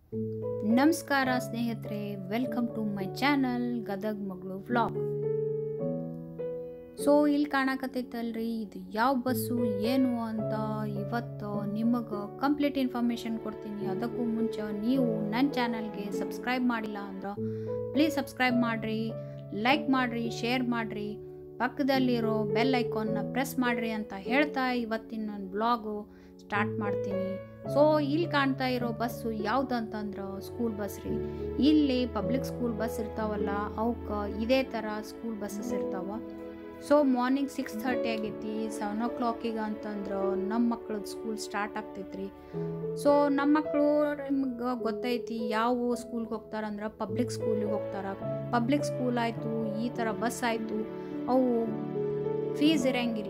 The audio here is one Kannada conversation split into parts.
ನಮಸ್ಕಾರ ಸ್ನೇಹಿತರೆ welcome to my channel Gadag ಮಗಳು ವ್ಲಾಗ್ ಸೊ ಇಲ್ಲಿ ಕಾಣಕತ್ತೈತಲ್ರಿ ಇದು ಯಾವ ಬಸ್ಸು ಏನು ಅಂತ ಇವತ್ತು ನಿಮಗೆ ಕಂಪ್ಲೀಟ್ ಇನ್ಫಾರ್ಮೇಷನ್ ಕೊಡ್ತೀನಿ ಅದಕ್ಕೂ ಮುಂಚೆ ನೀವು ನನ್ನ ಚಾನಲ್ಗೆ ಸಬ್ಸ್ಕ್ರೈಬ್ ಮಾಡಿಲ್ಲ ಅಂದ್ರೆ ಪ್ಲೀಸ್ ಸಬ್ಸ್ಕ್ರೈಬ್ ಮಾಡಿರಿ ಲೈಕ್ ಮಾಡಿರಿ ಶೇರ್ ಮಾಡಿರಿ ಪಕ್ಕದಲ್ಲಿರೋ ಬೆಲ್ ಐಕಾನ್ನ ಪ್ರೆಸ್ ಮಾಡಿರಿ ಅಂತ ಹೇಳ್ತಾ ಇವತ್ತಿನ ನನ್ನ ಬ್ಲಾಗು ಸ್ಟಾರ್ಟ್ ಮಾಡ್ತೀನಿ ಸೊ ಇಲ್ಲಿ ಕಾಣ್ತಾ ಇರೋ ಬಸ್ಸು ಯಾವ್ದು ಅಂತಂದ್ರೆ ಸ್ಕೂಲ್ ಬಸ್ ರೀ ಇಲ್ಲಿ ಪಬ್ಲಿಕ್ ಸ್ಕೂಲ್ ಬಸ್ ಇರ್ತಾವಲ್ಲ ಅವಕ್ಕೆ ಇದೇ ಥರ ಸ್ಕೂಲ್ ಬಸ್ಸಸ್ ಇರ್ತಾವ ಸೊ ಮಾರ್ನಿಂಗ್ ಸಿಕ್ಸ್ ಥರ್ಟಿ ಆಗೈತಿ ಸೆವೆನ್ ಓ ಕ್ಲಾಕಿಗೆ ಅಂತಂದ್ರೆ ನಮ್ಮ ಮಕ್ಳದ್ದು ಸ್ಕೂಲ್ ಸ್ಟಾರ್ಟ್ ಆಗ್ತೈತ್ರಿ ಸೊ ನಮ್ಮ ಮಕ್ಕಳು ನಿಮ್ಗೆ ಗೊತ್ತೈತಿ ಯಾವ ಸ್ಕೂಲ್ಗೆ ಹೋಗ್ತಾರಂದ್ರೆ ಪಬ್ಲಿಕ್ ಸ್ಕೂಲಿಗೆ ಹೋಗ್ತಾರ ಪಬ್ಲಿಕ್ ಸ್ಕೂಲ್ ಆಯಿತು ಈ ಥರ ಬಸ್ ಆಯಿತು ಅವು ಫೀಸ್ ಇರಂಗಿಲ್ಲ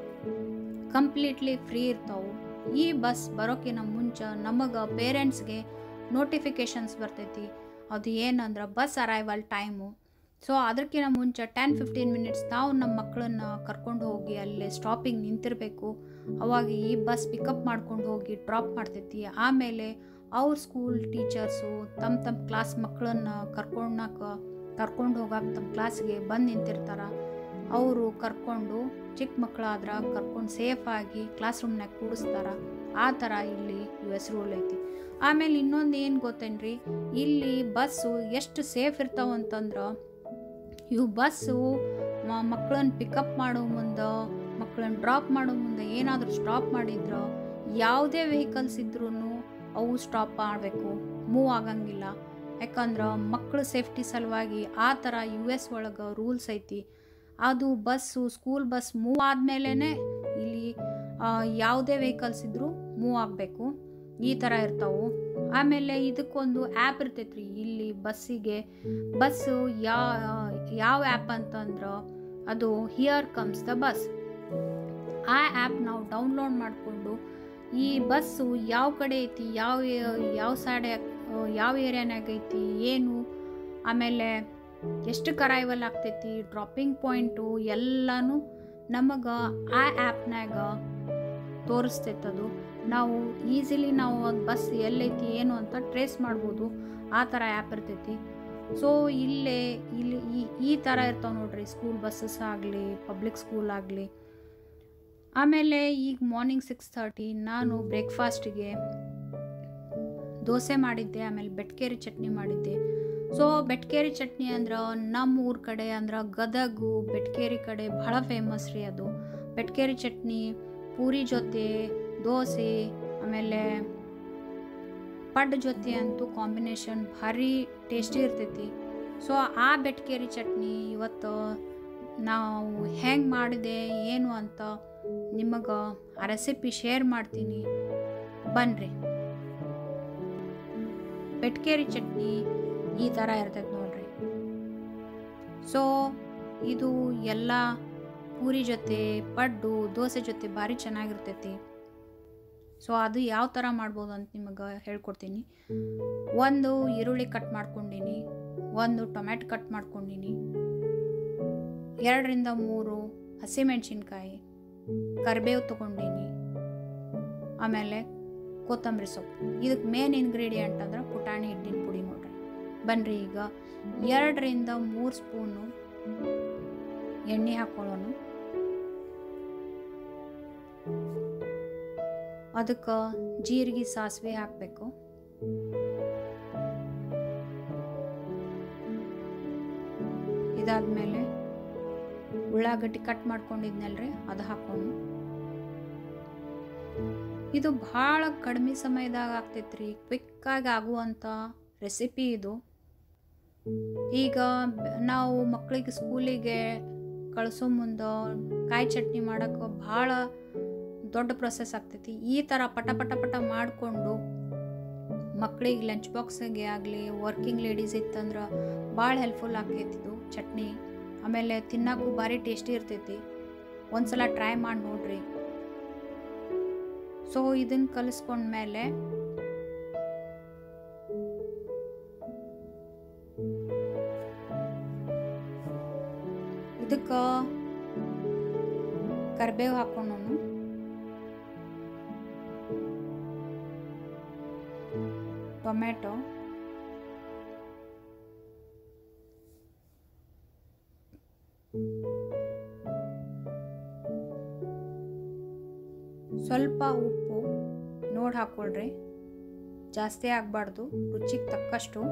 ಕಂಪ್ಲೀಟ್ಲಿ ಫ್ರೀ ಇರ್ತಾವೆ ಈ ಬಸ್ ಬರೋಕ್ಕಿಂತ ಮುಂಚೆ ನಮಗೆ ಪೇರೆಂಟ್ಸ್ಗೆ ನೋಟಿಫಿಕೇಷನ್ಸ್ ಬರ್ತೈತಿ ಅದು ಏನಂದ್ರೆ ಬಸ್ ಅರೈವಲ್ ಟೈಮು ಸೊ ಅದಕ್ಕಿಂತ ಮುಂಚೆ ಟೆನ್ ಫಿಫ್ಟೀನ್ ಮಿನಿಟ್ಸ್ ನಾವು ನಮ್ಮ ಮಕ್ಕಳನ್ನ ಕರ್ಕೊಂಡು ಹೋಗಿ ಅಲ್ಲಿ ಸ್ಟಾಪಿಂಗ್ ನಿಂತಿರಬೇಕು ಅವಾಗ ಈ ಬಸ್ ಪಿಕಪ್ ಮಾಡ್ಕೊಂಡು ಹೋಗಿ ಡ್ರಾಪ್ ಮಾಡ್ತೈತಿ ಆಮೇಲೆ ಅವ್ರ ಸ್ಕೂಲ್ ಟೀಚರ್ಸು ತಮ್ಮ ತಮ್ಮ ಕ್ಲಾಸ್ ಮಕ್ಕಳನ್ನ ಕರ್ಕೊಂಡಾಕ ಕರ್ಕೊಂಡು ಹೋಗಕ್ಕೆ ತಮ್ಮ ಕ್ಲಾಸ್ಗೆ ಬಂದು ನಿಂತಿರ್ತಾರೆ ಅವರು ಕರ್ಕೊಂಡು ಚಿಕ್ಕ ಮಕ್ಕಳಾದ್ರೆ ಕರ್ಕೊಂಡು ಸೇಫಾಗಿ ಕ್ಲಾಸ್ ರೂಮ್ನಾಗ ಕೂಡಿಸ್ತಾರ ಆ ಥರ ಇಲ್ಲಿ ಯು ಎಸ್ ರೂಲ್ ಐತಿ ಆಮೇಲೆ ಇನ್ನೊಂದು ಏನು ಗೊತ್ತೇನ್ರಿ ಇಲ್ಲಿ ಬಸ್ಸು ಎಷ್ಟು ಸೇಫ್ ಇರ್ತಾವ ಅಂತಂದ್ರೆ ಇವು ಬಸ್ಸು ಮಕ್ಕಳನ್ನ ಪಿಕಪ್ ಮಾಡೋ ಮುಂದೆ ಮಕ್ಕಳನ್ನ ಡ್ರಾಪ್ ಮಾಡೋ ಮುಂದೆ ಏನಾದರೂ ಸ್ಟಾಪ್ ಮಾಡಿದ್ರೆ ಯಾವುದೇ ವೆಹಿಕಲ್ಸ್ ಇದ್ರೂ ಅವು ಸ್ಟಾಪ್ ಮಾಡಬೇಕು ಮೂವ್ ಆಗಂಗಿಲ್ಲ ಯಾಕಂದ್ರೆ ಮಕ್ಕಳ ಸೇಫ್ಟಿ ಸಲುವಾಗಿ ಆ ಥರ ಯು ಎಸ್ ಒಳಗೆ ರೂಲ್ಸ್ ಐತಿ ಅದು ಬಸ್ಸು ಸ್ಕೂಲ್ ಬಸ್ ಮೂವ್ ಆದಮೇಲೆ ಇಲ್ಲಿ ಯಾವುದೇ ವೆಹಿಕಲ್ಸ್ ಇದ್ದರೂ ಮೂವ್ ಆಗಬೇಕು ಈ ಥರ ಇರ್ತಾವೆ ಆಮೇಲೆ ಇದಕ್ಕೊಂದು ಆ್ಯಪ್ ಇರ್ತೈತ್ರಿ ಇಲ್ಲಿ ಬಸ್ಸಿಗೆ ಬಸ್ಸು ಯಾ ಯಾವ ಆ್ಯಪ್ ಅಂತಂದ್ರೆ ಅದು ಹಿಯರ್ ಕಮ್ಸ್ ದ ಬಸ್ ಆ ಆ್ಯಪ್ ನಾವು ಡೌನ್ಲೋಡ್ ಮಾಡಿಕೊಂಡು ಈ ಬಸ್ಸು ಯಾವ ಕಡೆ ಐತಿ ಯಾವ ಯಾವ ಸೈಡ್ ಯಾವ ಏರಿಯಾನಾಗ ಐತಿ ಏನು ಆಮೇಲೆ ಎಷ್ಟು ಕರೈವಲ್ ಆಗ್ತೈತಿ ಡ್ರಾಪಿಂಗ್ ಪಾಯಿಂಟು ಎಲ್ಲನೂ ನಮಗೆ ಆ ಆ್ಯಪ್ನಾಗ ತೋರಿಸ್ತೈತದು ನಾವು ಈಸಿಲಿ ನಾವು ಅದು ಬಸ್ ಎಲ್ಲೈತಿ ಏನು ಅಂತ ಟ್ರೇಸ್ ಮಾಡ್ಬೋದು ಆ ಥರ ಆ್ಯಪ್ ಇರ್ತೈತಿ ಸೊ ಇಲ್ಲೇ ಇಲ್ಲಿ ಈ ಈ ಥರ ಇರ್ತಾವೆ ನೋಡ್ರಿ ಸ್ಕೂಲ್ ಬಸ್ಸಸ್ ಆಗಲಿ ಪಬ್ಲಿಕ್ ಸ್ಕೂಲ್ ಆಗಲಿ ಆಮೇಲೆ ಈಗ ಮಾರ್ನಿಂಗ್ ಸಿಕ್ಸ್ ಥರ್ಟಿ ನಾನು ಬ್ರೇಕ್ಫಾಸ್ಟಿಗೆ ದೋಸೆ ಮಾಡಿದ್ದೆ ಆಮೇಲೆ ಬೆಟ್ಕೇರಿ ಚಟ್ನಿ ಮಾಡಿದ್ದೆ ಸೊ ಬೆಟ್ಕೇರಿ ಚಟ್ನಿ ಅಂದ್ರೆ ನಮ್ಮ ಊರ ಕಡೆ ಅಂದ್ರೆ ಗದಗು ಬೆಟ್ಕೇರಿ ಕಡೆ ಭಾಳ ಫೇಮಸ್ ರೀ ಅದು ಬೆಟ್ಕೇರಿ ಚಟ್ನಿ ಪೂರಿ ಜೊತೆ ದೋಸೆ ಆಮೇಲೆ ಪಡ್ ಜೊತೆ ಅಂತೂ ಕಾಂಬಿನೇಷನ್ ಭಾರಿ ಟೇಸ್ಟಿ ಇರ್ತೈತಿ ಸೊ ಆ ಬೆಟ್ಕೇರಿ ಚಟ್ನಿ ಇವತ್ತು ನಾವು ಹೆಂಗೆ ಮಾಡಿದೆ ಏನು ಅಂತ ನಿಮಗೆ ಆ ರೆಸಿಪಿ ಶೇರ್ ಮಾಡ್ತೀನಿ ಬನ್ನಿರಿ ಬೆಟ್ಕೇರಿ ಚಟ್ನಿ ಈ ಥರ ಇರ್ತೈತೆ ನೋಡ್ರಿ ಸೊ ಇದು ಎಲ್ಲ ಪೂರಿ ಜೊತೆ ಪಡ್ಡು ದೋಸೆ ಜೊತೆ ಭಾರಿ ಚೆನ್ನಾಗಿರ್ತೈತಿ ಸೊ ಅದು ಯಾವ ಥರ ಮಾಡ್ಬೋದು ಅಂತ ನಿಮಗೆ ಹೇಳ್ಕೊಡ್ತೀನಿ ಒಂದು ಈರುಳ್ಳಿ ಕಟ್ ಮಾಡ್ಕೊಂಡೀನಿ ಒಂದು ಟೊಮ್ಯಾಟೊ ಕಟ್ ಮಾಡ್ಕೊಂಡೀನಿ ಎರಡರಿಂದ ಮೂರು ಹಸಿಮೆಣಸಿನ್ಕಾಯಿ ಕರಿಬೇವು ತೊಗೊಂಡೀನಿ ಆಮೇಲೆ ಕೊತ್ತಂಬರಿ ಸೊಪ್ಪು ಇದಕ್ಕೆ ಮೇನ್ ಇಂಗ್ರೀಡಿಯೆಂಟ್ ಅಂದ್ರೆ ಪುಟಾಣಿ ಹಿಟ್ಟಿನ ಪುಡಿ ನೋಡ್ರಿ ಬನ್ನಿರಿ ಈಗ ಎರಡರಿಂದ ಮೂರು ಸ್ಪೂನು ಎಣ್ಣೆ ಹಾಕೊಳ್ಳೋಣ ಅದಕ್ಕೆ ಜೀರಿಗೆ ಸಾಸಿವೆ ಹಾಕಬೇಕು ಇದಾದ್ಮೇಲೆ ಉಳ್ಳಾಗಡ್ಡಿ ಕಟ್ ಮಾಡ್ಕೊಂಡಿದ್ನಲ್ರಿ ಅದು ಹಾಕೊಂಡು ಇದು ಭಾಳ ಕಡಿಮೆ ಸಮಯದಾಗ ಆಗ್ತೈತ್ರಿ ಕ್ವಿಕ್ಕಾಗಿ ಆಗುವಂಥ ರೆಸಿಪಿ ಇದು ಈಗ ನಾವು ಮಕ್ಕಳಿಗೆ ಸ್ಕೂಲಿಗೆ ಕಳಿಸೋ ಮುಂದೆ ಕಾಯಿ ಚಟ್ನಿ ಮಾಡೋಕ್ಕೆ ಭಾಳ ದೊಡ್ಡ ಪ್ರೊಸೆಸ್ ಆಗ್ತೈತಿ ಈ ಥರ ಪಟ ಪಟ ಪಟ ಮಾಡಿಕೊಂಡು ಮಕ್ಕಳಿಗೆ ಲಂಚ್ ಬಾಕ್ಸಿಗೆ ಆಗಲಿ ವರ್ಕಿಂಗ್ ಲೇಡೀಸ್ ಇತ್ತಂದ್ರೆ ಭಾಳ ಹೆಲ್ಪ್ಫುಲ್ ಆಕೈತಿ ಇದು ಚಟ್ನಿ ಆಮೇಲೆ ತಿನ್ನೋಕ್ಕೂ ಭಾರಿ ಟೇಸ್ಟಿ ಇರ್ತೈತಿ ಒಂದ್ಸಲ ಟ್ರೈ ಮಾಡಿ ನೋಡ್ರಿ ಸೊ ಇದನ್ನು ಕಲಿಸ್ಕೊಂಡ್ಮೇಲೆ ಇದಕ್ಕೆ ಕರಿಬೇವು ಹಾಕೊಂಡು ಟೊಮೆಟೊ ಸ್ವಲ್ಪ ಉಪ್ಪು ನೋಡಿ ಹಾಕ್ಕೊಳ್ರಿ ಜಾಸ್ತಿ ಆಗಬಾರ್ದು ರುಚಿಗೆ ತಕ್ಕಷ್ಟು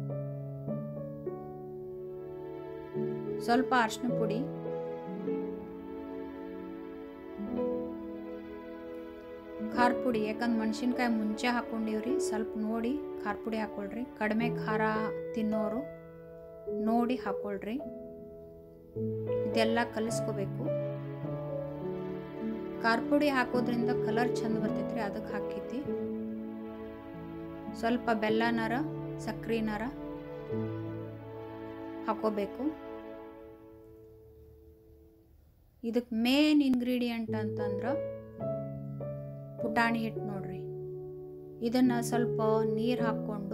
ಸ್ವಲ್ಪ ಅರಿಶಿನ ಪುಡಿ ಖಾರ ಪುಡಿ ಯಾಕಂದ್ರೆ ಮೆಣಸಿನ್ಕಾಯಿ ಮುಂಚೆ ಹಾಕ್ಕೊಂಡಿವ್ರಿ ಸ್ವಲ್ಪ ನೋಡಿ ಖಾರ ಪುಡಿ ಹಾಕ್ಕೊಳ್ರಿ ಕಡಿಮೆ ಖಾರ ತಿನ್ನೋರು ನೋಡಿ ಹಾಕ್ಕೊಳ್ರಿ ಇದೆಲ್ಲ ಕಲಿಸ್ಕೋಬೇಕು ಖಾರ ಪುಡಿ ಹಾಕೋದ್ರಿಂದ ಕಲರ್ ಚಂದ ಬರ್ತೈತ್ರಿ ಅದಕ್ಕೆ ಹಾಕೈತಿ ಸ್ವಲ್ಪ ಬೆಲ್ಲನರ ಸಕ್ರಿನರ ಹಾಕೋಬೇಕು ಇದಕ್ಕೆ ಮೇನ್ ಇಂಗ್ರೀಡಿಯಂಟ್ ಅಂತಂದ್ರೆ ಪುಟಾಣಿ ಹಿಟ್ಟು ನೋಡ್ರಿ ಇದನ್ನು ಸ್ವಲ್ಪ ನೀರು ಹಾಕ್ಕೊಂಡು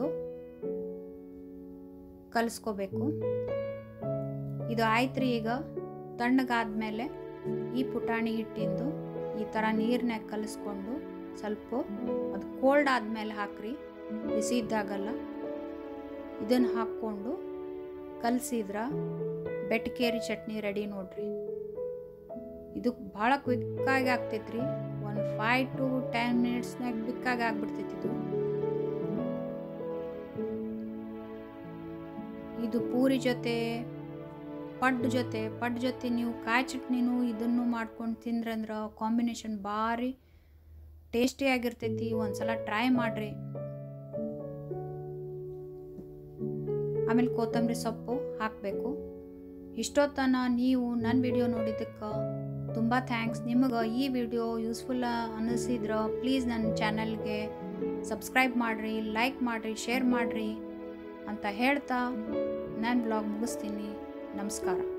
ಕಲಿಸ್ಕೋಬೇಕು ಇದು ಆಯ್ತ್ರಿ ಈಗ ತಣ್ಣಗಾದ್ಮೇಲೆ ಈ ಪುಟಾಣಿ ಹಿಟ್ಟಿಂದು ಈ ಥರ ನೀರ್ನಾಗ ಕಲಿಸ್ಕೊಂಡು ಸ್ವಲ್ಪ ಅದು ಕೋಲ್ಡ್ ಆದಮೇಲೆ ಹಾಕ್ರಿ ಬಿಸಿ ಇದ್ದಾಗಲ್ಲ ಇದನ್ನು ಹಾಕ್ಕೊಂಡು ಕಲಸಿದ್ರ ಬೆಟ್ಕೇರಿ ಚಟ್ನಿ ರೆಡಿ ನೋಡ್ರಿ ಇದು ಭಾಳ ಕ್ವಿಕ್ಕಾಗಿ ಆಗ್ತೈತ್ರಿ ಒಂದು ಫೈವ್ ಟು ಟೆನ್ ಮಿನಿಟ್ಸ್ನಾಗ ಕ್ವಿಕ್ಕಾಗಿ ಆಗ್ಬಿಡ್ತೈತಿ ಇದು ಇದು ಪೂರಿ ಜೊತೆ ಪಡ್ಡು ಜೊತೆ ಪಡ್ಡು ಜೊತೆ ನೀವು ಕಾಯಿ ಚಟ್ನಿನೂ ಇದನ್ನು ಮಾಡ್ಕೊಂಡು ತಿಂದ್ರಂದ್ರೆ ಕಾಂಬಿನೇಷನ್ ಭಾರಿ ಟೇಸ್ಟಿಯಾಗಿರ್ತೈತಿ ಒಂದ್ಸಲ ಟ್ರೈ ಮಾಡ್ರಿ ಆಮೇಲೆ ಕೊತ್ತಂಬರಿ ಸೊಪ್ಪು ಹಾಕಬೇಕು ಇಷ್ಟೊತ್ತನ ನೀವು ನನ್ನ ವಿಡಿಯೋ ನೋಡಿದ್ದಕ್ಕೆ ತುಂಬ ಥ್ಯಾಂಕ್ಸ್ ನಿಮಗೆ ಈ ವಿಡಿಯೋ ಯೂಸ್ಫುಲ್ ಅನ್ನಿಸಿದ್ರೆ ಪ್ಲೀಸ್ ನನ್ನ ಚಾನಲ್ಗೆ ಸಬ್ಸ್ಕ್ರೈಬ್ ಮಾಡಿರಿ ಲೈಕ್ ಮಾಡಿರಿ ಶೇರ್ ಮಾಡಿರಿ ಅಂತ ಹೇಳ್ತಾ ನಾನು ಬ್ಲಾಗ್ ಮುಗಿಸ್ತೀನಿ ನಮಸ್ಕಾರ